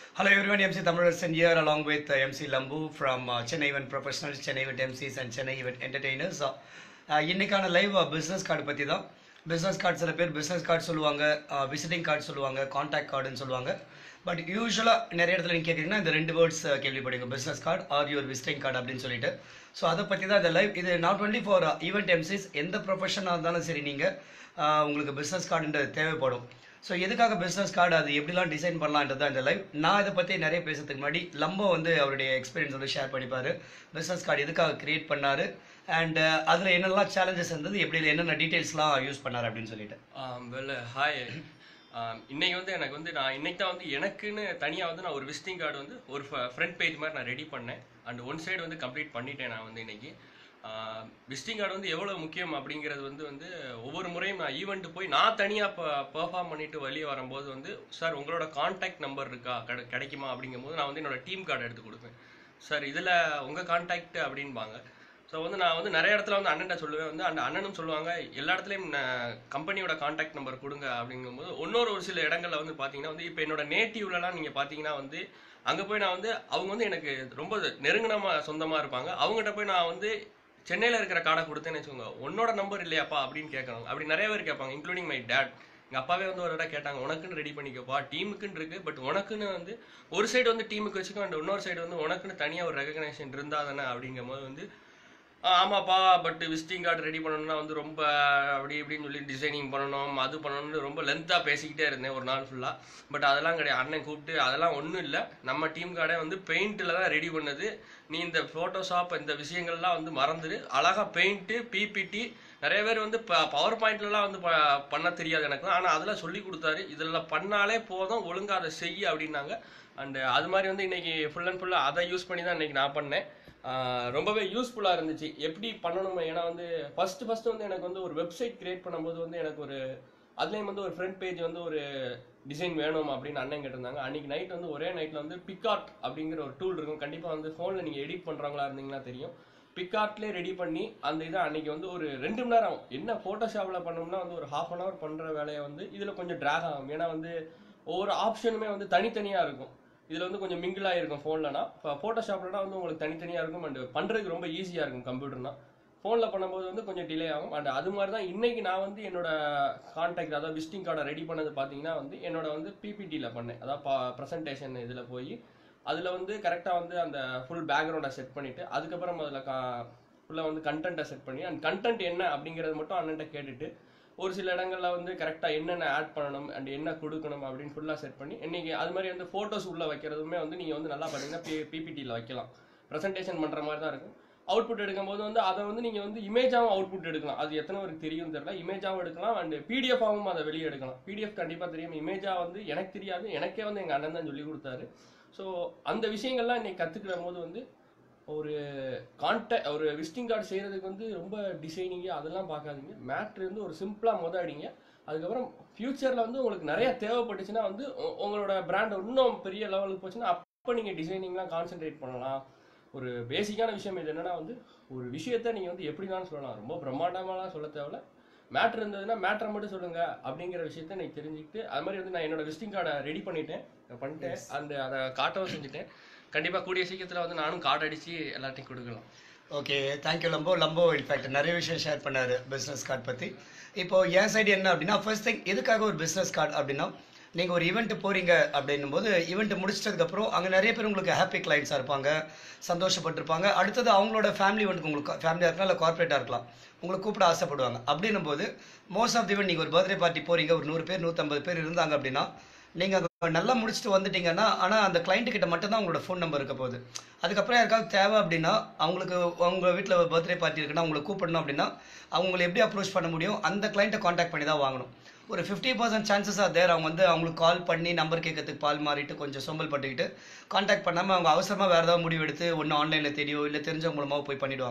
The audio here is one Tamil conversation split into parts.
Hello everyone, MC Thamarasan here along with uh, MC Lambu from uh, Chennai Event Professionals, Chennai Event MCs and Chennai Event Entertainers. Uh, uh, இன்னைக்கான லைவ் பிஸ்னஸ் கார்டு பற்றி தான் பிஸ்னஸ் கார்டு சில பேர் பிஸ்னஸ் கார்டு சொல்லுவாங்க விசிட்டிங் கார்டு சொல்லுவாங்க காண்டாக்ட் கார்டுன்னு சொல்லுவாங்க பட் யூஸ்வலாக நிறைய இடத்துல நீங்கள் கேட்குறீங்கன்னா இந்த ரெண்டு வேர்ட்ஸ் கேள்விப்படுங்க business card or your visiting card அப்படின்னு சொல்லிட்டு ஸோ அதை பற்றி தான் இந்த லைவ் இது not only for event MCs எந்த ப்ரொஃபஷனாக இருந்தாலும் சரி நீங்கள் உங்களுக்கு பிஸ்னஸ் கார்டுன்றது தேவைப்படும் ஸோ எதுக்காக பிஸ்னஸ் கார்டு அது எப்படிலாம் டிசைன் பண்ணலான்றது தான் இந்த லைவ் நான் இதை பற்றி நிறைய பேசுறதுக்கு முன்னாடி லம்போ வந்து அவருடைய எக்ஸ்பீரியன்ஸ் வந்து ஷேர் பண்ணிப்பாரு பிஸ்னஸ் கார்டு எதுக்காக கிரியேட் பண்ணாரு அண்ட் அதில் என்னெல்லாம் சேலஞ்சஸ் இருந்தது எப்படி என்னென்ன டீட்டெயில்ஸ்லாம் யூஸ் பண்ணாரு அப்படின்னு சொல்லிட்டு வெல் ஹாய் இன்னைக்கு வந்து எனக்கு வந்து நான் இன்னைக்கு தான் வந்து எனக்குன்னு தனியாக வந்து நான் ஒரு விசிட்டிங் கார்டு வந்து ஒரு ஃப்ரண்ட் பேஜ் மாதிரி நான் ரெடி பண்ணேன் அண்ட் ஒன் சைடு வந்து கம்ப்ளீட் பண்ணிட்டேன் நான் வந்து இன்னைக்கு விசிட்டிங் கார்டு வந்து எவ்வளோ முக்கியம் அப்படிங்கிறது வந்து வந்து ஒவ்வொரு முறையும் நான் ஈவெண்ட் போய் நான் தனியாக பெர்ஃபார்ம் பண்ணிட்டு வெளியே வரும்போது வந்து சார் உங்களோட காண்டாக்ட் நம்பர் இருக்கா கிடை கிடைக்குமா அப்படிங்கும்போது நான் வந்து என்னோட டீம் கார்டு எடுத்து கொடுப்பேன் சார் இதில் உங்கள் காண்டாக்ட் அப்படின்பாங்க ஸோ வந்து நான் வந்து நிறைய இடத்துல வந்து அண்ணன்ட்ட சொல்லுவேன் வந்து அந்த அண்ணனும் சொல்லுவாங்க எல்லா இடத்துலையும் கம்பெனியோட காண்டாக்ட் நம்பர் கொடுங்க அப்படிங்கும்போது இன்னொரு ஒரு சில இடங்கள்ல வந்து பார்த்தீங்கன்னா வந்து இப்போ என்னோட நேட்டிவ்லலாம் நீங்கள் பார்த்தீங்கன்னா வந்து அங்கே போய் நான் வந்து அவங்க வந்து எனக்கு ரொம்ப நெருங்கினமா சொந்தமாக இருப்பாங்க அவங்ககிட்ட போய் நான் வந்து சென்னையில் இருக்கிற கார்டை கொடுத்தேன்னு வச்சுக்கோங்க உன்னோட நம்பர் இல்லையாப்பா அப்படின்னு கேட்கணும் அப்படி நிறைய பேர் கேட்பாங்க இன்க்ளூடிங் மை டேட் எங்கள் அப்பாவே வந்து ஒரு இடம் கேட்டாங்க உனக்குன்னு ரெடி பண்ணிக்கப்பா டீமுக்குன்னு இருக்கு பட் உனக்குன்னு வந்து ஒரு சைடு வந்து டீமுக்கு வச்சுக்கோ அண்ட் இன்னொரு சைடு வந்து உனக்குன்னு தனியாக ஒரு ரெகக்னேஷன் இருந்தால் தானே அப்படிங்கும் போது வந்து ஆ, ஆமாப்பா பட் விசிட்டிங் கார்டு ரெடி பண்ணணும்னா வந்து ரொம்ப அப்படி இப்படின்னு சொல்லி டிசைனிங் பண்ணணும் அது பண்ணணும்னு ரொம்ப லென்த்தாக பேசிக்கிட்டே இருந்தேன் ஒரு நாள் ஃபுல்லாக பட் அதெல்லாம் கிடையாது அண்ணன் கூப்பிட்டு அதெல்லாம் ஒன்றும் இல்லை நம்ம டீம் கார்டே வந்து பெயிண்டில் தான் ரெடி பண்ணது நீ இந்த ஃபோட்டோஷாப் இந்த விஷயங்கள்லாம் வந்து மறந்துடு அழகாக பெயிண்ட்டு பிபிடி நிறைய பேர் வந்து பவர் பாயிண்ட்லலாம் வந்து ப- பண்ண தெரியாது எனக்கு ஆனால் அதெல்லாம் சொல்லி கொடுத்தாரு இதில் பண்ணாலே போதும் ஒழுங்கா அதை செய்ய அப்படின்னாங்க அண்டு அது மாதிரி வந்து இன்னைக்கு ஃபுல் அண்ட் ஃபுல்லாக அதை யூஸ் பண்ணி தான் இன்னைக்கு நான் பண்ணேன் ஆஹ் ரொம்பவே யூஸ்ஃபுல்லாக இருந்துச்சு எப்படி பண்ணணும் ஏன்னா வந்து ஃபர்ஸ்ட் ஃபர்ஸ்ட் வந்து எனக்கு வந்து ஒரு வெப்சைட் கிரியேட் பண்ணும்போது வந்து எனக்கு ஒரு அதுலேயும் வந்து ஒரு ஃப்ரண்ட் பேஜ் வந்து ஒரு டிசைன் வேணும் அப்படின்னு அண்ணன் கேட்டிருந்தாங்க அன்னைக்கு நைட் வந்து ஒரே நைட்டில் வந்து பிக்கார்ட் அப்படிங்கிற ஒரு டூல் இருக்கும் கண்டிப்பாக வந்து ஃபோனில் நீங்கள் எடிட் பண்ணுறவங்களா இருந்தீங்கன்னா தெரியும் பிக்கார்ட்லேயே ரெடி பண்ணி அந்த இதை அன்னைக்கு வந்து ஒரு ரெண்டு மணி நேரம் என்ன ஃபோட்டோஷாப்பில் பண்ணோம்னா வந்து ஒரு ஹாஃப் அன் ஹவர் பண்ணுற வேலையை வந்து இதில் கொஞ்சம் ட்ராக் ஆகும் ஏன்னா வந்து ஒவ்வொரு ஆப்ஷனுமே வந்து தனித்தனியாக இருக்கும் இதில் வந்து கொஞ்சம் மிங்கிளாக இருக்கும் ஃபோன்லனா இப்போ ஃபோட்டோஷாப்லனா வந்து உங்களுக்கு தனித்தனியாக இருக்கும் அண்ட் பண்ணுறதுக்கு ரொம்ப ஈஸியாக இருக்கும் கம்ப்யூட்டர்னா ஃபோனில் பண்ணும்போது வந்து கொஞ்சம் டிலே ஆகும் அண்ட் அது மாதிரி தான் இன்னைக்கு நான் வந்து என்னோட கான்டாக்ட் அதாவது விசிட்டிங் கார்டை ரெடி பண்ணது பார்த்தீங்கன்னா வந்து என்னோட வந்து பிபிடியில் பண்ணேன் அதாவது ப்ரெசன்டேஷன் இதில் போய் அதில் வந்து கரெக்டாக வந்து அந்த ஃபுல் பேக்ரவுண்டை செட் பண்ணிவிட்டு அதுக்கப்புறம் அதில் கா ஃபுல்லாக வந்து கண்டென்ட்டை செட் பண்ணி அண்ட் கண்டென்ட் என்ன அப்படிங்கிறது மட்டும் அண்ணன்ட்ட கேட்டுட்டு ஒரு சில இடங்கள்ல வந்து கரெக்டாக என்னென்ன ஆட் பண்ணணும் அண்ட் என்ன கொடுக்கணும் அப்படின்னு ஃபுல்லாக செட் பண்ணி இன்னைக்கு அது மாதிரி வந்து ஃபோட்டோஸ் உள்ள வைக்கிறதுமே வந்து நீங்கள் வந்து நல்லா பார்த்தீங்கன்னா பி பிபிடியில் வைக்கலாம் ப்ரெசன்டேஷன் பண்ணுற மாதிரி தான் இருக்கும் அவுட்புட் எடுக்கும்போது வந்து அதை வந்து நீங்கள் வந்து இமேஜாகவும் அவுட்புட் எடுக்கலாம் அது எத்தனை பேருக்கு தெரியும் தெரியல இமேஜாகவும் எடுக்கலாம் அண்ட் பிடிஎஃபாகவும் அதை வெளியே எடுக்கலாம் பிடிஎஃப் கண்டிப்பாக தெரியும் இமேஜா வந்து எனக்கு தெரியாது எனக்கே வந்து எங்கள் அண்ணன் தான் சொல்லி கொடுத்தாரு ஸோ அந்த விஷயங்கள்லாம் இன்னைக்கு கற்றுக்கிற போது வந்து ஒரு கான்டாக்ட் ஒரு விசிட்டிங் கார்டு செய்கிறதுக்கு வந்து ரொம்ப டிசைனிங்கு அதெல்லாம் பார்க்காதீங்க மேட்ரு வந்து ஒரு சிம்பிளாக முத அடிங்க அதுக்கப்புறம் ஃப்யூச்சரில் வந்து உங்களுக்கு நிறைய தேவைப்பட்டுச்சுன்னா வந்து உ- உங்களோட பிராண்ட் இன்னும் பெரிய லெவலுக்கு போச்சுன்னா அப்போ நீங்கள் டிசைனிங்லாம் கான்சென்ட்ரேட் பண்ணலாம் ஒரு பேசிக்கான விஷயம் இது என்னன்னா வந்து ஒரு விஷயத்த நீங்கள் வந்து எப்படி தான் சொல்லலாம் ரொம்ப பிரம்மாண்டமாலாம் சொல்ல தேவையில்ல மேட்ரு இருந்ததுன்னா மேட்ரை மட்டும் சொல்லுங்க அப்படிங்கிற விஷயத்த எனக்கு தெரிஞ்சுக்கிட்டு அது மாதிரி வந்து நான் என்னோட விசிட்டிங் கார்டை ரெடி பண்ணிட்டேன் நான் பண்ணிட்டேன் அந்த அதை காட்டவும் செஞ்சுட்டேன் கண்டிப்பாக கூடிய சீக்கிரத்தில் வந்து நானும் கார்டு அடித்து எல்லாத்தையும் கொடுக்கலாம் ஓகே தேங்க்யூ லம்போ லம்போ இன்ஃபேக்ட் நிறைய விஷயம் ஷேர் பண்ணாரு பிஸ்னஸ் கார்டு பற்றி இப்போ என் சைடு என்ன அப்படின்னா ஃபர்ஸ்ட் திங் எதுக்காக ஒரு பிஸ்னஸ் கார்டு அப்படின்னா நீங்கள் ஒரு ஈவெண்ட் போகிறீங்க அப்படின்னும் போது ஈவெண்ட் முடிச்சிட்டதுக்கப்புறம் அங்கே நிறைய பேர் உங்களுக்கு ஹாப்பி கிளைண்ட்ஸாக இருப்பாங்க சந்தோஷப்பட்டிருப்பாங்க அடுத்தது அவங்களோட ஃபேமிலி வந்துக்கு உங்களுக்கு ஃபேமிலியாக இருக்கலாம் இல்லை கார்ப்பரேட்டாக இருக்கலாம் உங்களை கூப்பிட ஆசைப்படுவாங்க அப்படின்னும் போது மோஸ்ட் ஆஃப் தி ஈவெண்ட் நீங்கள் ஒரு பர்த்டே பார்ட்டி போகிறீங்க ஒரு நூறு பேர் நூற்றம்பது பேர் இருந்தாங்க அப்படின்னா நீங்கள் அங்கே நல்லா முடிச்சுட்டு வந்துட்டீங்கன்னா ஆனால் அந்த கிளைண்ட் கிட்ட மட்டும்தான் உங்களோட ஃபோன் நம்பர் இருக்க போகுது அதுக்கப்புறம் யாருக்காவது தேவை அப்படின்னா அவங்களுக்கு அவங்க வீட்டில் பர்த்டே பார்ட்டி இருக்குன்னா அவங்களை கூப்பிடணும் அப்படின்னா அவங்களை எப்படி அப்ரோச் பண்ண முடியும் அந்த கிளைண்ட்டை காண்டாக்ட் பண்ணி தான் வாங்கணும் ஒரு fifty percent chances are there அவங்க வந்து அவங்களுக்கு கால் பண்ணி நம்பர் கேட்கறதுக்கு பால் மாறிட்டு கொஞ்சம் சோம்பல் பட்டுக்கிட்டு காண்டாக்ட் பண்ணாமல் அவங்க அவசரமாக வேறு ஏதாவது முடிவு எடுத்து ஒன்று ஆன்லைனில் தெரியும் இல்லை தெரிஞ்சவங்க மூலமாக போய் பண்ணிடுவாங்க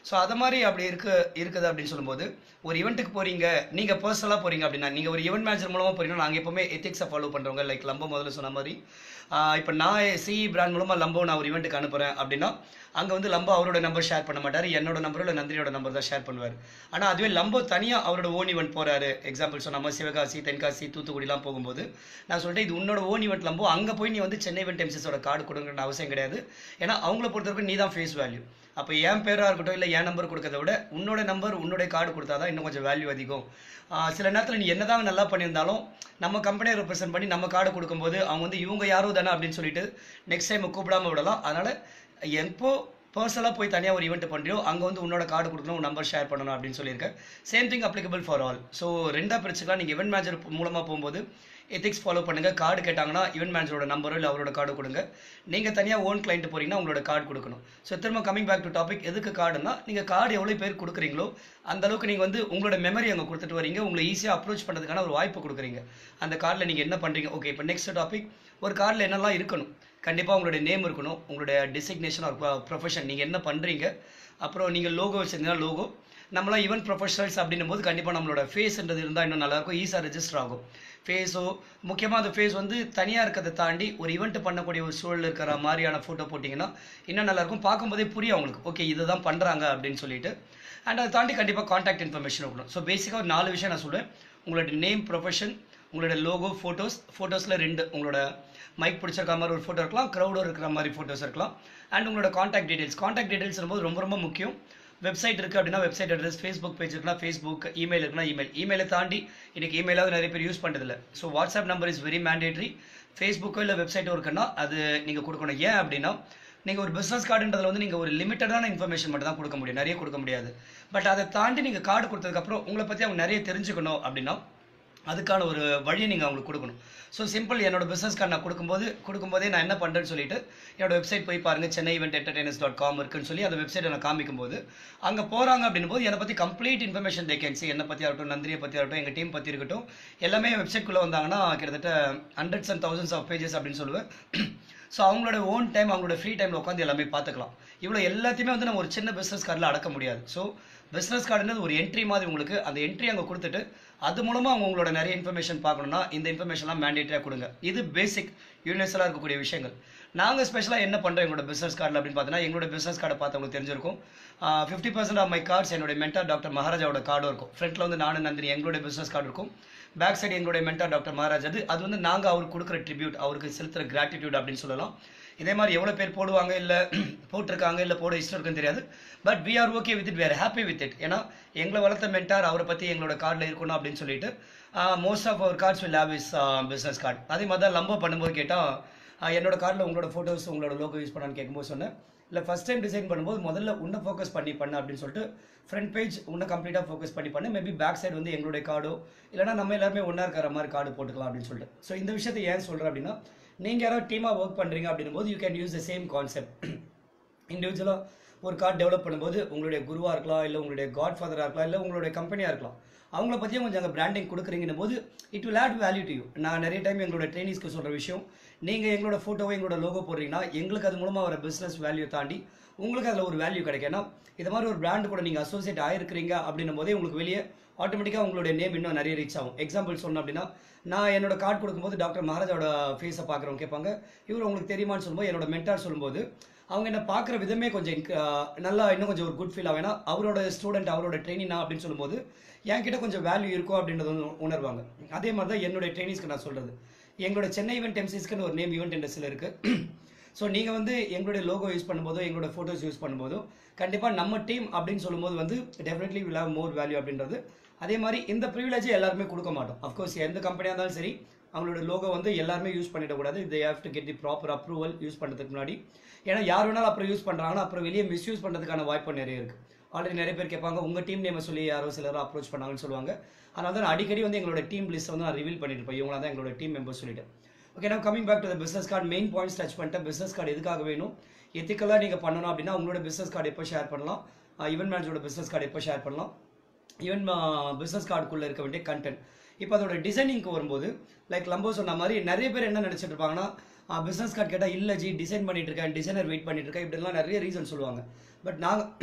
ஸோ அதை மாதிரி அப்படி இருக்கு இருக்குது அப்படின்னு சொல்லும்போது ஒரு ஈவெண்ட்டுக்கு போறீங்க நீங்கள் பர்சனலாக போறீங்க அப்படின்னா நீங்கள் ஒரு ஈவெண்ட் மேனேஜர் மூலமாக போறீங்கன்னா நாங்கள் எப்பவுமே எத்திக்ஸை ஃபாலோ பண்ணுறவங்க லைக் லம்போ முதல்ல சொன்ன மாதிரி இப்போ நான் சிஇ பிராண்ட் மூலமாக லம்போ நான் ஒரு ஈவெண்ட்டுக்கு அனுப்புகிறேன் அப்படின்னா அங்கே வந்து லம்போ அவரோட நம்பர் ஷேர் பண்ண மாட்டார் என்னோட நம்பரோ இல்லை நந்தினியோட நம்பர் தான் ஷேர் பண்ணுவார் ஆனால் அதுவே லம்போ தனியாக அவரோட ஓன் ஈவெண்ட் போறாரு எக்ஸாம்பிள் சொன்ன மாதிரி சிவகாசி தென்காசி தூத்துக்குடிலாம் போகும்போது நான் சொல்லிட்டேன் இது உன்னோட ஓன் ஈவெண்ட் லம்போ அங்கே போய் நீ வந்து சென்னை ஈவெண்ட் எம்சிஸோட கார்டு கொடுங்கன்ற அவசியம் கிடையாது ஏன்னா அவங்கள பொறுத்தவரைக்கும் நீ தான் ஃபேஸ் வேல்யூ அப்போ என் பேராக இருக்கட்டும் இல்லை என் நம்பர் கொடுக்கறத விட உன்னோட நம்பர் உன்னோட கார்டு கொடுத்தா தான் இன்னும் கொஞ்சம் வேல்யூ அதிகம் ஆஹ் சில நேரத்தில் நீ என்னதான் நல்லா பண்ணியிருந்தாலும் நம்ம கம்பெனியை ரெப்ரசென்ட் பண்ணி நம்ம கார்டு கொடுக்கும்போது அவங்க வந்து இவங்க யாரோ தானே அப்படின்னு சொல்லிட்டு நெக்ஸ்ட் டைம் கூப்பிடாம விடலாம் அதனால எப்போ பர்சனலாக போய் தனியாக ஒரு ஈவெண்ட் பண்ணுறியோ அங்கே வந்து உன்னோட கார்டு கொடுக்கணும் உன் நம்பர் ஷேர் பண்ணணும் அப்படின்னு சொல்லியிருக்கேன் same thing applicable for all so ரெண்டா பிரிச்சுக்கலாம் நீங்கள் ஈவெண்ட் மேனேஜர் மூலமாக போகும்போது எத்திக்ஸ் ஃபாலோ பண்ணுங்க கார்டு கேட்டாங்கன்னா ஈவெண்ட் மேனேஜரோட நம்பரோ இல்லை அவரோட கார்டு கொடுங்க நீங்கள் தனியாக ஓன் கிளைண்ட் போறீங்கன்னா உங்களோட கார்டு கொடுக்கணும் ஸோ திரும்ப கமிங் பேக் டு டாபிக் எதுக்கு கார்டுனா நீங்கள் கார்டு எவ்வளோ பேர் கொடுக்குறீங்களோ அந்த அளவுக்கு நீங்கள் வந்து உங்களோட மெமரி அங்கே கொடுத்துட்டு வரீங்க உங்களை ஈஸியாக அப்ரோச் பண்ணுறதுக்கான ஒரு வாய்ப்பு கொடுக்குறீங்க அந்த கார்டில் நீங்கள் என்ன பண்ணுறீங்க ஓகே இப்போ நெக்ஸ்ட் டாபிக் ஒரு கார்டில் என்னெல்லாம் இருக்கணும் கண்டிப்பாக உங்களுடைய நேம் இருக்கணும் உங்களுடைய டிசிக்னேஷன் ஒரு ப்ரொஃபஷன் நீங்கள் என்ன பண்ணுறீங்க அப்புறம் நீங்கள் லோகோ வச்சிருந்தீங்கன்னா லோகோ நம்மளாம் ஈவென்ட் ப்ரொஃபஷனல்ஸ் அப்படின்னும் போது கண்டிப்பாக நம்மளோட ஃபேஸ்ன்றது இருந்தால் இன்னும் நல்லாயிருக்கும் ஈஸியாக ரெஜிஸ்டர் ஆகும் ஃபேஸோ முக்கியமாக அந்த ஃபேஸ் வந்து தனியாக இருக்கிறத தாண்டி ஒரு ஈவெண்ட் பண்ணக்கூடிய ஒரு சூழல் இருக்கிற மாதிரியான ஃபோட்டோ போட்டிங்கன்னா இன்னும் நல்லாயிருக்கும் பார்க்கும்போதே புரியும் அவங்களுக்கு ஓகே இதுதான் பண்ணுறாங்க அப்படின்னு சொல்லிட்டு அண்ட் அதை தாண்டி கண்டிப்பாக காண்டாக்ட் இன்ஃபர்மேஷன் இருக்கணும் ஸோ பேசிக்காக ஒரு நாலு விஷயம் நான் சொல்லுவேன் உங்களோட நேம் ப்ரொஃபஷன் உங்களோட லோகோ ஃபோட்டோஸ் ஃபோட்டோஸில் ரெண்டு உங்களோட மைக் பிடிச்சிருக்க மாதிரி ஒரு ஃபோட்டோ இருக்கலாம் க்ரௌடோ இருக்கிற மாதிரி ஃபோட்டோஸ் இருக்கலாம் அண்ட் உங்களோட காண்டாக்ட் டீடைல்ஸ் காண்டாக்ட் டீடைல்ஸ் போது ரொம்ப ரொம்ப முக்கியம் வெப்சைட் இருக்குது அப்படின்னா வெப்சைட் அட்ரஸ் ஃபேஸ்புக் பேஜ் இருக்குன்னா ஃபேஸ்புக் இமெயில் இருக்குன்னா இமெயில் இமெயிலை தாண்டி இன்னைக்கு இமெயிலாவது நிறைய பேர் யூஸ் பண்ணுறதில்ல so WhatsApp number is very mandatory ஃபேஸ்புக்கோ இல்லை வெப்சைட்டோ இருக்குன்னா அது நீங்கள் கொடுக்கணும் ஏன் அப்படின்னா நீங்கள் ஒரு பிஸ்னஸ் கார்டுன்றதுல வந்து நீங்கள் ஒரு லிமிட்டடான இன்ஃபர்மேஷன் மட்டும் தான் கொடுக்க முடியும் நிறைய கொடுக்க முடியாது பட் அதை தாண்டி நீங்கள் கார்டு கொடுத்ததுக்கப்புறம் உங்களை பற்றி அவங்க நிறைய தெரிஞ்சுக்கணும் அப்படின்னா அதுக்கான ஒரு வழியை நீங்கள் அவங்களுக்கு கொடுக்கணும் ஸோ சிம்பிள் என்னோட பிஸ்னஸ் கார்டு நான் கொடுக்கும்போது கொடுக்கும்போதே நான் என்ன பண்ணுறேன்னு சொல்லிட்டு என்னோட வெப்சைட் போய் பாருங்க Chennai event entertainers dot com இருக்குன்னு சொல்லி அந்த வெப்சைட்டை நான் காமிக்கும்போது அங்கே போகிறாங்க அப்படின்னும் போது என்னை பற்றி கம்ப்ளீட் இன்ஃபர்மேஷன் வேகன்சி என்னை பற்றி ஆகட்டும் நந்தினியை பற்றி ஆகட்டும் எங்கள் டீம் பற்றி இருக்கட்டும் எல்லாமே வெப்சைட்குள்ளே வந்தாங்கன்னா கிட்டத்தட்ட hundreds and thousands of pages அப்படின்னு சொல்லுவேன் ஸோ அவங்களோட ஓன் டைம் அவங்களோட ஃப்ரீ டைமில் உட்காந்து எல்லாமே பார்த்துக்கலாம் இவ்வளோ எல்லாத்தையுமே வந்து நம்ம ஒரு சின்ன பிஸ்னஸ் கார்டில் அடக்க முடியாது ஸோ பிஸ்னஸ் கார்டுன்றது ஒரு என்ட்ரி மாதிரி உங்களுக்கு அந்த என்ட்ரி அங்கே கொடுத்துட்டு அது மூலமாக அவங்க உங்களோட நிறைய இன்ஃபர்மேஷன் பார்க்கணும்னா இந்த இன்ஃபர்மேஷன்லாம் மேண்டேட்டரியாக கொடுங்க இது பேசிக் யூனிவர்சலாக இருக்கக்கூடிய விஷயங்கள் நாங்கள் ஸ்பெஷலாக என்ன பண்ணுறோம் எங்களோட பிஸ்னஸ் கார்டில் அப்படின்னு பார்த்தீங்கன்னா எங்களோட பிஸ்னஸ் கார்டை பார்த்தவங்களுக்கு தெரிஞ்சிருக்கும் fifty percent of my cards என்னோட மென்டார் டாக்டர் மகாராஜாவோட கார்டும் இருக்கும் ஃப்ரண்ட்டில் வந்து நானும் நந்தினி எங்களுடைய பிஸ்னஸ் கார்டு இருக்கும் பேக் சைடு எங்களுடைய மென்டார் டாக்டர் மகாராஜ் அது அது வந்து நாங்கள் அவருக்கு கொடுக்குற ட்ரிபியூட் அவருக்கு செலுத்துகிற கிராட்டிடியூட் அப்படின்னு சொல்லலாம் இதே மாதிரி எவ்வளோ பேர் போடுவாங்க இல்லை போட்டிருக்காங்க இல்லை போட இஷ்டம் இருக்குன்னு தெரியாது but we are okay with it we are happy with it ஏன்னா எங்களை வளர்த்த மென்டார் அவரை பற்றி எங்களோட கார்டில் இருக்கணும் அப்படின்னு சொல்லிட்டு most of our cards will have is business card அதே மாதிரி தான் லம்போ பண்ணும்போது கேட்டால் என்னோட கார்டில் உங்களோட ஃபோட்டோஸ் உங்களோட லோகோ யூஸ் பண்ணான்னு கேட்கும்போது சொன்னேன் இல்லை ஃபஸ்ட் டைம் டிசைன் பண்ணும்போது முதல்ல உன்னை ஃபோக்கஸ் பண்ணி பண்ண அப்படின்னு சொல்லிட்டு ஃப்ரண்ட் பேஜ் உன்னை கம்ப்ளீட்டாக ஃபோக்கஸ் பண்ணி பண்ணு மேபி பேக் சைடு வந்து எங்களுடைய கார்டோ இல்லைனா நம்ம எல்லாருமே ஒன்றா இருக்கிற மாதிரி கார்டு போட்டுக்கலாம் அப்படின்னு சொல்லிட்டு ஸோ இந்த விஷயத்தை ஏன் சொல்கிறேன் அப்படின்னா நீங்கள் யாராவது டீமாக ஒர்க் பண்ணுறீங்க அப்படின்னும் போது you can use the same concept இண்டிவிஜுவலாக ஒரு கார்டு டெவலப் பண்ணும்போது உங்களுடைய குருவாக இருக்கலாம் இல்லை உங்களுடைய காட் ஃபாதராக இருக்கலாம் இல்லை உங்களுடைய கம்பெனியாக இருக்கலாம் அவங்கள பற்றியும் கொஞ்சம் அங்கே பிராண்டிங் கொடுக்குறீங்கன்னும் போது it will add value to you நான் நிறைய டைம் எங்களோட ட்ரைனிங்ஸ்க்கு சொல்கிற விஷயம் நீங்கள் எங்களோட ஃபோட்டோவை எங்களோட லோகோ போடுறீங்கன்னா எங்களுக்கு அது மூலமாக வர பிஸ்னஸ் வேல்யூ தாண்டி உங்களுக்கு அதில் ஒரு வேல்யூ கிடைக்கும் ஏன்னா இது மாதிரி ஒரு பிராண்ட் கூட நீங்கள் அசோசியேட் ஆயிருக்கிறீங்க அப்படின்னும் போதே உங்களுக்கு வெளியே ஆட்டோமேட்டிக்காக உங்களுடைய நேம் இன்னும் நிறைய ரீச் ஆகும் எக்ஸாம்பிள் சொன்னோம் அப்படின்னா நான் என்னோட கார்டு கொடுக்கும்போது டாக்டர் மகாராஜோட ஃபேஸை பார்க்குறவங்க கேட்பாங்க இவர் உங்களுக்கு தெரியுமான்னு சொல்லும்போது என்னோட மென்டார் சொல்லும்போது அவங்க என்ன பார்க்குற விதமே கொஞ்சம் enc- ஆஹ் நல்லா இன்னும் கொஞ்சம் ஒரு குட் ஃபீல் ஆகும் ஏன்னா அவரோட ஸ்டூடெண்ட் அவரோட ட்ரைனிங் அப்படின்னு சொல்லும்போது என்கிட்ட கொஞ்சம் வேல்யூ இருக்கும் அப்படின்றத வந்து உணர்வாங்க அதே மாதிரி தான் என்னுடைய ட்ரைனிங்ஸ்க்கு நான் சொல்கிறது எங்களோட சென்னை ஈவெண்ட் எம்சிஸ்க்குன்னு ஒரு நேம் ஈவெண்ட் இண்டஸ்ட்ரியில் இருக்குது ஸோ நீங்கள் வந்து எங்களுடைய லோகோ யூஸ் பண்ணும்போதோ எங்களோட ஃபோட்டோஸ் யூஸ் பண்ணும்போதோ கண்டிப்பாக நம்ம டீம் அப்படின்னு சொல்லும்போது வந்து definitely will have more value அப்படின்றது அதே மாதிரி இந்த ப்ரிவிலேஜை எல்லாருமே கொடுக்க மாட்டோம் அஃப்கோர்ஸ் எந்த கம்பெனியாக இருந்தாலும் சரி அவங்களோட லோகோ வந்து எல்லாருமே யூஸ் பண்ணிடக்கூடாது they have to get the proper approval use பண்ணுறதுக்கு முன்னாடி ஏன்னா யார் வேணாலும் அப்புறம் யூஸ் பண்ணுறாங்கன்னா அப்புறம் வெளியே மிஸ்யூஸ் பண்ணுறதுக்கான வாய்ப்பு நிறைய இருக்குது ஆல்ரெடி நிறைய பேர் கேட்பாங்க உங்கள் டீம் நேமை சொல்லி யாரோ சிலரோ அப்ரோச் பண்ணாங்கன்னு சொல்லுவாங்க அதனால தான் நான் அடிக்கடி வந்து எங்களோட டீம் லிஸ்ட் வந்து நான் ரிவீல் பண்ணிட்டு இருப்பேன் இவங்களா தான் எங்களோட டீம் மெம்பர்ஸ் சொல்லிட்டு ஓகே நான் coming back to the business card main points touch பண்ணிட்டேன் பிஸ்னஸ் கார்டு எதுக்காக வேணும் எத்திக்கலாக நீங்கள் பண்ணணும் அப்படின்னா உங்களோட பிஸ்னஸ் கார்டு எப்போ ஷேர் பண்ணலாம் ஈவென்ட் மேனேஜரோட பிஸ்னஸ் கார்டு எப்போ ஷேர் பண்ணலாம் ஈவன் பிஸ்னஸ் கார்டுக்குள்ளே இருக்க வேண்டிய கண்டென்ட் இப்போ அதோட டிசைனிங்க்கு வரும்போது லைக் லம்போ சொன்ன மாதிரி நிறைய பேர் என்ன நினச்சிட்டு இருப்பாங்கன்னா பிஸ்னஸ் கார்டு கேட்டால் இல்லை ஜி டிசைன் பண்ணிட்டு இருக்கேன் டிசைனர் வெயிட் பண்ணிட்டு இருக்கேன் இப்படிலாம் நிறைய ரீசன் சொல்லுவாங்க பட் நாங்கள்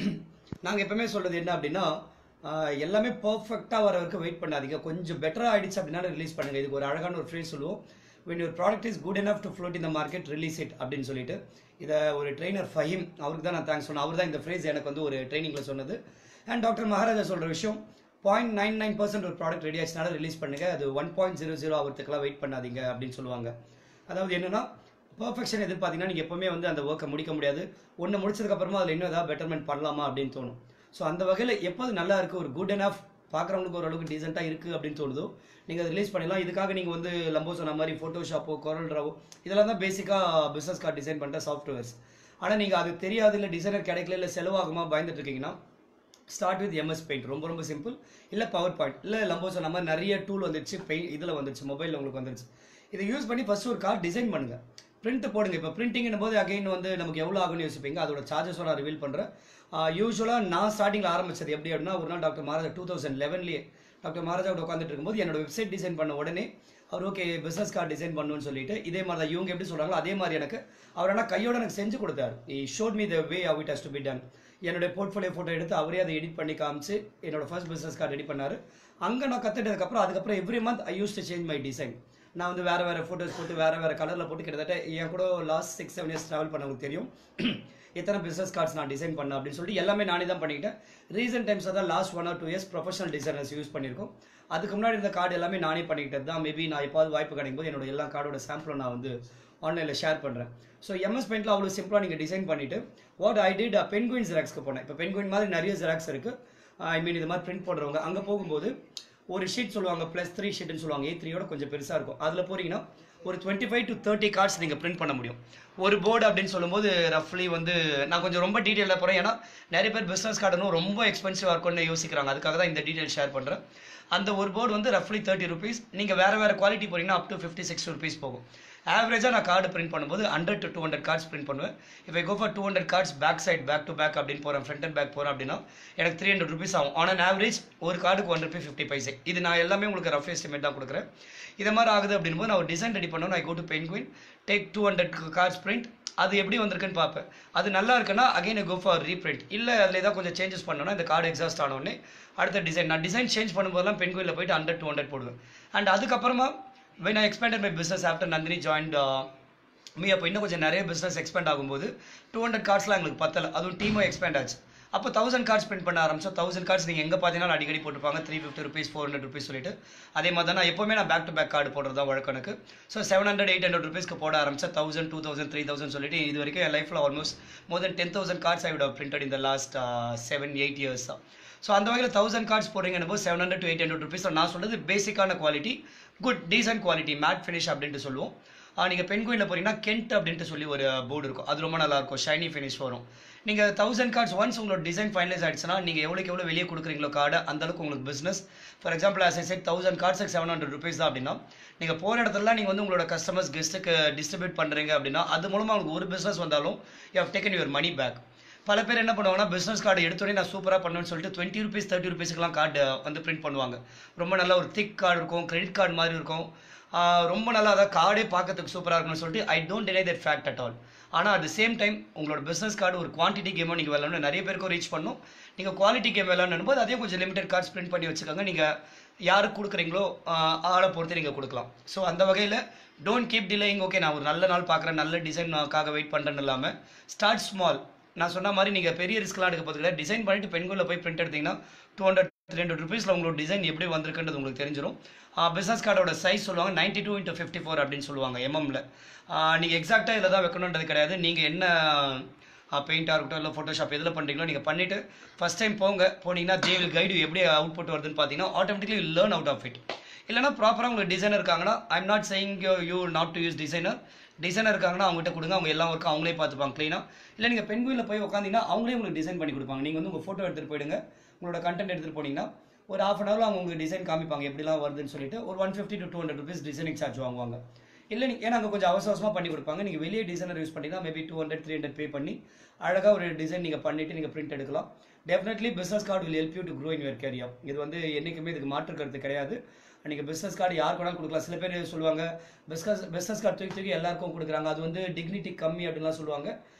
நாங்கள் எப்பவுமே சொல்றது என்ன அப்படின்னா ஆஹ் எல்லாமே பர்ஃபெக்டாக வர வரைக்கும் வெயிட் பண்ணாதீங்க கொஞ்சம் பெட்டராக ஆயிடுச்சு அப்படின்னா ரிலீஸ் பண்ணுங்க இதுக்கு ஒரு அழகான ஒரு ஃப்ரேஸ் சொல்லுவோம் when your product is good enough to float in the market release it அப்படின்னு சொல்லிட்டு இதை ஒரு ட்ரெயினர் ஃபஹீம் அவருக்கு தான் நான் தேங்க்ஸ் சொன்னேன் அவர் தான் இந்த ஃப்ரேஸ் எனக்கு வந்து ஒரு ட்ரைனிங்கில் சொன்னது அண்ட் டாக்டர் மகாராஜா சொல்கிற விஷயம் பாயிண்ட் நைன் நைன் பர்சன்ட் ஒரு ப்ராடக்ட் ரெடி ஆச்சுனால ரிலீஸ் பண்ணுங்க அது ஒன் பாயிண்ட் ஜீரோ ஜீரோ ஆகிறதுக்கெல்லாம் வெயிட் பண்ணாதீங்க அப்படின்னு சொல்லுவாங்க அதாவது என்னன்னா பர்ஃபெக்ஷன் எதிர்பார்த்தீங்கன்னா நீங்கள் எப்பவுமே வந்து அந்த ஒர்க்கை முடிக்க முடியாது ஒன்று முடிச்சதுக்கப்புறமா அதில் இன்னும் ஏதாவது பெட்டர்மெண்ட் பண்ணலாமா அப்படின்னு தோணும் ஸோ அந்த வகையில் எப்போது நல்லா இருக்கு ஒரு குட் enough பார்க்குறவங்களுக்கு ஓரளவுக்கு டீசெண்டாக இருக்குது அப்படின்னு தோணுதோ நீங்கள் அதை ரிலீஸ் பண்ணிடலாம் இதுக்காக நீங்கள் வந்து லம்போ சொன்ன மாதிரி ஃபோட்டோஷாப்போ கொரல்ட்ராவோ இதெல்லாம் தான் பேசிக்காக பிஸ்னஸ் கார்டு டிசைன் பண்ணுற சாஃப்ட்வேர்ஸ் ஆனால் நீங்கள் அது தெரியாது இல்லை டிசைனர் கிடைக்கல இல்லை செலவாகுமா பயந்துட்டு இருக்கீங்கன்னா ஸ்டார்ட் வித் எம்எஸ் பெயிண்ட் ரொம்ப ரொம்ப சிம்பிள் இல்லை பவர் பாயிண்ட் இல்லை லம்போ சொன்ன மாதிரி நிறைய டூல் வந்துருச்சு பெயிண்ட் இதில் வந்துருச்சு மொபைலில் உங்களுக்கு வந்துருச்சு இதை யூஸ் பண்ணி ஃபர்ஸ்ட் ஒரு கார்டு டிசைன் பண்ணுங்க பிரிண்ட் போடுங்க இப்போ பிரிண்டிங் போது அகைன் வந்து நமக்கு எவ்வளோ ஆகும்னு யோசிப்பீங்க அதோட சார்ஜஸோட நான் ரிவீல் பண்ணுறேன் யூஸ்வலாக நான் ஸ்டார்டிங்கில் ஆரம்பிச்சது எப்படி அப்படின்னா ஒரு நாள் டாக்டர் மகாராஜா டூ தௌசண்ட் லெவன்லேயே டாக்டர் மகாராஜா உட்காந்துட்டு இருக்கும்போது என்னோட வெப்சைட் டிசைன் பண்ண உடனே அவர் ஓகே பிஸ்னஸ் கார்டு டிசைன் பண்ணணும்னு சொல்லிட்டு இதே மாதிரி தான் இவங்க எப்படி சொல்கிறாங்களோ அதே மாதிரி எனக்கு அவர் ஆனால் கையோட எனக்கு செஞ்சு கொடுத்தாரு he showed me the way how it has to be done என்னுடைய போர்ட்ஃபோலியோ ஃபோட்டோ எடுத்து அவரே அதை எடிட் பண்ணி காமிச்சு என்னோட ஃபர்ஸ்ட் பிஸ்னஸ் கார்டு ரெடி பண்ணாரு அங்கே நான் கற்றுட்டதுக்கப்புறம் அதுக்கப்புறம் every month I use to change my design நான் வந்து வேற வேற ஃபோட்டோஸ் போட்டு வேற வேற கலரில் போட்டு கிட்டத்தட்ட என் கூட last six seven years travel பண்ணவங்களுக்கு தெரியும் எத்தனை பிஸ்னஸ் கார்ட்ஸ் நான் டிசைன் பண்ணேன் அப்படின்னு சொல்லிட்டு எல்லாமே நானே தான் பண்ணிக்கிட்டேன் ரீசெண்ட் டைம்ஸ் தான் last one or two years professional designers use பண்ணியிருக்கோம் அதுக்கு முன்னாடி இந்த கார்டு எல்லாமே நானே பண்ணிக்கிட்டது தான் மேபி நான் எப்பாவது வாய்ப்பு கிடைக்கும் போது என்னோட எல்லா கார்டோட சாம்பிளும் நான் வந்து ஆன்லைனில் ஷேர் பண்ணுறேன் ஸோ எம்எஸ் பெயிண்டில் அவ்வளோ சிம்பிளாக நீங்கள் டிசைன் பண்ணிவிட்டு வாட் ஐ டிட் பென்குயின் ஜெராக்ஸ்க்கு போனேன் இப்போ பென்குயின் மாதிரி நிறைய ஜெராக்ஸ் இருக்குது ஐ மீன் இது மாதிரி பிரிண்ட் போடுறவங்க அங்கே போகும்போது ஒரு ஷீட் சொல்லுவாங்க ப்ளஸ் த்ரீ ஷீட்னு சொல்லுவாங்க ஏ த்ரீயோட கொஞ்சம் பெருசாக இருக்கும் அதில் போறீங்கன்னா ஒரு twenty five to thirty cards நீங்கள் பிரிண்ட் பண்ண முடியும் ஒரு போர்டு அப்படின்னு சொல்லும்போது ரஃப்லி வந்து நான் கொஞ்சம் ரொம்ப டீட்டெயிலாக போகிறேன் ஏன்னா நிறைய பேர் பிஸ்னஸ் கார்டுனும் ரொம்ப எக்ஸ்பென்சிவாக இருக்கும்னு யோசிக்கிறாங்க அதுக்காக தான் இந்த டீட்டெயில் ஷேர் பண்ணுறேன் அந்த ஒரு போர்டு வந்து ரஃப்லி தேர்ட்டி ருபீஸ் நீங்கள் வேறு வேறு குவாலிட்டி போறீங்கன்னா up to fifty six rupees போகும் ஆவரேஜாக நான் கார்டு பிரிண்ட் பண்ணும்போது hundred to two hundred cards print பண்ணுவேன் இப்போ I go for two hundred cards back side back to back அப்படின்னு போகிறேன் ஃப்ரண்ட் அண்ட் பேக் போகிறேன் அப்படின்னா எனக்கு த்ரீ ஹண்ட்ரட் ருபீஸ் ஆகும் ஆன் அன் ஆவரேஜ் ஒரு கார்டுக்கு ஒன் ருபி ஃபிஃப்டி பைசே இது நான் எல்லாமே உங்களுக்கு ரஃப் எஸ்டிமேட் தான் கொடுக்குறேன் இது மாதிரி ஆகுது அப்படின்போது நான் ஒரு டிசைன் ரெடி பண்ணணும் I go to Penguin take two hundred cards print அது எப்படி வந்திருக்குன்னு பார்ப்பேன் அது நல்லா இருக்குன்னா அகைன் கோ ஃபார் ரீப்ரிண்ட் இல்லை அதில் ஏதாவது கொஞ்சம் சேஞ்சஸ் பண்ணணும்னா இந்த கார்டு எக்ஸாஸ்ட் ஆனோடனே அடுத்த டிசைன் நான் டிசைன் சேஞ்ச் பண்ணும்போதெல்லாம் பென்குயிலில் போயிட்டு ஹண்ட்ரட் டூ ஹண்ட்ரட் போடுவேன் அண்ட் அதுக்கப்புறமா when I expanded my business after Nandini joined uh, me அப்போ இன்னும் கொஞ்சம் நிறைய பிஸ்னஸ் எக்ஸ்பேண்ட் ஆகும்போது டூ ஹண்ட்ரட் கார்ட்ஸ்லாம் எங்களுக்கு பத்தல அதுவும் டீமும் எக்ஸ்பேண்ட் ஆச்சு அப்போ தௌசண்ட் கார்ட்ஸ் பிரிண்ட் பண்ண ஆரம்பிச்சோம் தௌசண்ட் கார்ட்ஸ் நீங்கள் எங்கே பார்த்தீங்கன்னா அடிக்கடி போட்டுருப்பாங்க three fifty rupees four hundred rupees சொல்லிட்டு அதே மாதிரி தான் நான் எப்போவுமே நான் பேக் டு பேக் கார்டு போடுறது தான் வழக்கணுக்கு so seven hundred eight hundred ருபீஸ்க்கு போட ஆரம்பிச்சேன் thousand two thousand three thousand சொல்லிட்டு இது வரைக்கும் என் லைஃப்பில் almost more than ten thousand cards I with printed இந்த லாஸ்ட் செவன் எயிட் இயர்ஸ் தான் ஸோ அந்த வகையில் தௌசண்ட் கார்ட்ஸ் போடுறீங்கன்னு போது seven hundred to eight hundred rupees நான் சொல்றது பேசிக்கான quality good decent quality matte finish அப்படின்ட்டு சொல்லுவோம் நீங்கள் பென்குயினில் போறீங்கன்னா கென்ட் அப்படின்ட்டு சொல்லி ஒரு போர்டு இருக்கும் அது ரொம்ப நல்லா இருக்கும் ஷைனி ஃபினிஷ் வரும் நீங்கள் தௌசண்ட் கார்ட்ஸ் ஒன்ஸ் உங்களோட டிசைன் ஃபைனலைஸ் ஆயிடுச்சுன்னா நீங்கள் எவ்வளோக்கு எவ்வளோ வெளியே கொடுக்குறீங்களோ கார்டு அந்த அளவுக்கு உங்களுக்கு business for example as I said thousand கார்ட்ஸுக்கு செவன் ஹண்ட்ரட் ருபீஸ் தான் அப்படின்னா நீங்கள் போகிற இடத்துல நீங்கள் வந்து உங்களோட கஸ்டமர்ஸ் கெஸ்ட்டுக்கு டிஸ்ட்ரிபியூட் பண்ணுறீங்க அப்படின்னா அது மூலமாக உங்களுக்கு ஒரு பிஸ்னஸ் வந்தாலும் you have taken your money back பல பேர் என்ன பண்ணுவாங்கன்னா பிஸ்னஸ் கார்டு எடுத்தோடனே நான் சூப்பராக பண்ணுவேன்னு சொல்லிட்டு டுவெண்ட்டி ருபீஸ் தேர்ட்டி ருபீஸ்க்குலாம் கார்டு வந்து பிரிண்ட் பண்ணுவாங்க ரொம்ப நல்ல ஒரு திக் கார்டு இருக்கும் கிரெடிட் கார்டு மாதிரி இருக்கும் ஆஹ் ரொம்ப நல்லா அதாவது கார்டே பார்க்கறதுக்கு சூப்பராக இருக்கும்னு சொல்லிட்டு I don't deny that fact at all ஆனால் அட் சேம் டைம் உங்களோட பிஸ்னஸ் கார்டு ஒரு குவான்டிட்டி கேமோ நீங்கள் விளாடணும் நிறைய பேருக்கும் ரீச் பண்ணும் நீங்கள் குவாலிட்டி கேம் விளாடணும் போது அதே கொஞ்சம் லிமிடெட் கார்ட்ஸ் பிரிண்ட் பண்ணி வச்சுக்கோங்க நீங்கள் யாருக்கு கொடுக்குறீங்களோ ஆஹ் ஆளை பொறுத்து நீங்கள் கொடுக்கலாம் ஸோ அந்த வகையில் டோன்ட் கீப் டிலேயிங் ஓகே நான் ஒரு நல்ல நாள் பார்க்குறேன் நல்ல டிசைனுக்காக வெயிட் பண்ணுறேன்னு இல்லாமல் ஸ்டார்ட் ஸ்மால் நான் சொன்ன மாதிரி நீங்கள் பெரிய ரிஸ்க்லாம் எடுக்க போகிறதுல டிசைன் பண்ணிட்டு பெண்களில் போய் பிரிண்ட் எடுத்தீங்கன்னா டூ ஹண்ட்ரட் த்ரீ ஹண்ட்ரட் ருபீஸில் உங்களோட டிசைன் எப்படி வந்திருக்குன்றது உங்களுக்கு தெரிஞ்சிடும் பிஸ்னஸ் கார்டோட சைஸ் சொல்லுவாங்க ninety two into fifty four அப்படின்னு சொல்லுவாங்க எம்எம்ல நீங்கள் எக்ஸாக்டாக இதில் தான் வைக்கணுன்றது கிடையாது நீங்கள் என்ன பெயிண்டாக இருக்கட்டும் இல்லை ஃபோட்டோஷாப் எதில் பண்ணுறீங்களோ நீங்கள் பண்ணிவிட்டு ஃபஸ்ட் டைம் போங்க போனீங்கன்னா தே வில் கைடு எப்படி அவுட் புட் வருதுன்னு பார்த்தீங்கன்னா automatically learn out of it இல்லைனா ப்ராப்பராக உங்களுக்கு டிசைனர் இருக்காங்கன்னா I'm not saying you you not to use designer designer இருக்காங்கன்னா அவங்ககிட்ட கொடுங்க அவங்க எல்லா ஒர்க்கும் அவங்களே பார்த்துப்பாங்க க்ளீனாக இல்லை நீங்கள் பெண்குயிலில் போய் உட்காந்தீங்கன்னா அவங்களே உங்களுக்கு டிசைன் பண்ணி கொடுப்பாங்க நீங்கள் வந்து உங்கள் ஃபோட்டோ எடுத்துகிட்டு போயிடுங்க உங்களோட கண்டென்ட் எடுத்துகிட்டு போனீங்கன்னா ஒரு ஹாஃப் அன் ஹவரில் அவங்க உங்களுக்கு டிசைன் காமிப்பாங்க எப்படிலாம் வருதுன்னு சொல்லிட்டு ஒரு one fifty to two hundred rupees designing charge வாங்குவாங்க இல்லை நீங்கள் ஏன்னா அங்கே கொஞ்சம் அவசர அவசரமாக பண்ணி கொடுப்பாங்க நீங்கள் வெளியே டிசைனர் யூஸ் பண்ணிங்கன்னா maybe two hundred three hundred pay பண்ணி அழகாக ஒரு டிசைன் நீங்கள் பண்ணிவிட்டு நீங்கள் பிரிண்ட் எடுக்கலாம் definitely business card will help you to grow in your career இது வந்து என்றைக்குமே இதுக்கு மாற்று கருத்து கிடையாது நீங்கள் பிஸ்னஸ் கார்டு யார் வேணாலும் கொடுக்கலாம் சில பேர் சொல்லுவாங்க பிஸ்னஸ் பிஸ்னஸ் கார்டு தூக்கி தூக்கி எல்லாருக்கும் கொடுக்குறாங்க அது வந்து டிக்னிட்டி கம்மி அப்படின்லாம் சொல்லுவாங்க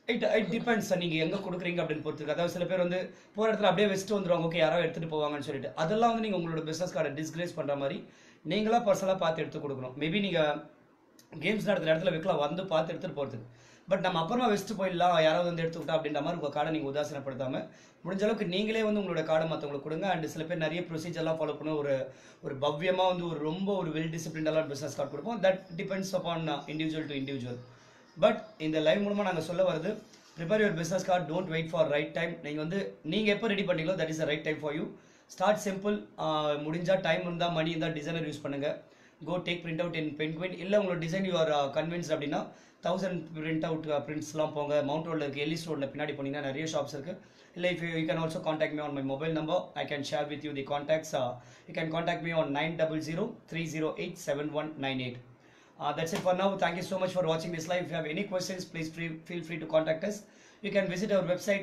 இட் இட் டிபெண்ட்ஸ் நீங்கள் எங்கே கொடுக்குறீங்க அப்படின்னு பொறுத்து அதாவது சில பேர் வந்து போகிற இடத்துல அப்படியே வச்சுட்டு வந்துருவாங்க ஓகே யாரோ எடுத்துகிட்டு போவாங்கன்னு சொல்லிட்டு அதெல்லாம் வந்து நீங்கள் உங்களோட பிஸ்னஸ் கார்டை டிஸ்கிரேஸ் பண்ணுற மாதிரி நீங்களா பர்சனலாக பார்த்து எடுத்து கொடுக்கணும் மேபி நீங்கள் கேம்ஸ் நடத்துகிற இடத்துல வைக்கலாம் வந்து பார்த்து எடுத்துகிட்டு போகிறதுக்கு பட் நம்ம அப்புறமா வச்சுட்டு போயிடலாம் யாராவது வந்து எடுத்துக்கிட்டா அப்படின்ற மாதிரி உங்கள் கார்டை நீங்கள் உதாசனப்படுத்தாம முடிஞ்ச அளவுக்கு நீங்களே வந்து உங்களோட கார்டை மற்றவங்களுக்கு கொடுங்க அண்ட் சில பேர் நிறைய ப்ரொசீஜர்லாம் ஃபாலோ பண்ண ஒரு ஒரு பவ்யமாக வந்து ஒரு ரொம்ப ஒரு வெல் டிசிப்ளின்டெல்லாம் பிஸ்னஸ் கார்டு கொடுப்போம் that depends upon individual to individual but இந்த லைவ் மூலமாக நாங்கள் சொல்ல வருது prepare your business card don't wait for right time நீங்கள் வந்து நீங்கள் எப்போ ரெடி பண்ணீங்களோ that is the right time for you start simple முடிஞ்சால் டைம் இருந்தால் மணி இருந்தால் டிசைனர் யூஸ் பண்ணுங்கள் go take print out in Penguin இல்லை உங்களோட டிசைன் யூ ஆர் கன்வின்ஸ்ட் அப்படின்னா தௌசண்ட் பிரிண்ட் அவுட் பிரிண்ட்ஸ்லாம் போங்க மவுண்ட் ரோடில் இருக்குது எல்லிஸ் ரோடில் பின்னாடி போனீங்கன்னா நிறைய ஷாப்ஸ் இருக்குது இல்லை if you can also contact me on my mobile number I can share with you the contacts you can contact me on nine double zero three zero eight seven one nine eight Uh, that's it for now. Thank you so much for watching this live. If you have any questions, please free, feel free to contact us. You can visit our website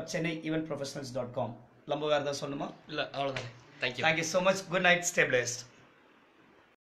www.chennaieventprofessionals.com. Lambo வேறு ஏதாவது சொல்லணுமா இல்லை அவ்வளோதான் thank you Thank you so much. Good night. Stay blessed.